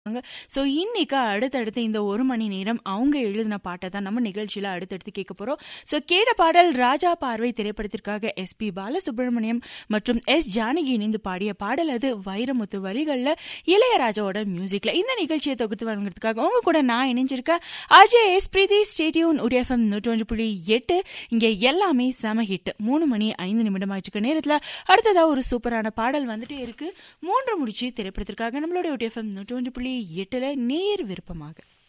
so இன்னைக்கு அடுத்தடுத்து இந்த ஒரு மணி நேரம் அவங்க எழுதின பாட்டை தான் நம்ம நிகழ்ச்சியில் அடுத்தடுத்து கேட்க போகிறோம் ஸோ கேட்ட பாடல் ராஜா பார்வை திரைப்படத்திற்காக எஸ் பி பாலசுப்ரமணியம் மற்றும் எஸ் ஜானகி இணைந்து பாடிய பாடல் அது வைரமுத்து வரிகளில் இளையராஜாவோட மியூசிக்ல இந்த நிகழ்ச்சியை தொகுத்து வழங்குறதுக்காக உங்க கூட நான் இணைஞ்சிருக்கேன் அஜய் எஸ் பிரீதி ஸ்டேடியூன் உடிஎஃப்எம் நூற்றொன்று புள்ளி எட்டு இங்கே எல்லாமே செம ஹிட் மூணு மணி ஐந்து நிமிடம் ஆயிடுச்சு நேரத்தில் அடுத்ததா ஒரு சூப்பரான பாடல் வந்துட்டே இருக்கு மூன்று முடிச்சு திரைப்படத்திற்காக நம்மளுடைய உடிஎஃப்எம் நூற்றொன்று புள்ளி எட்டுல நேர் விருப்பமாக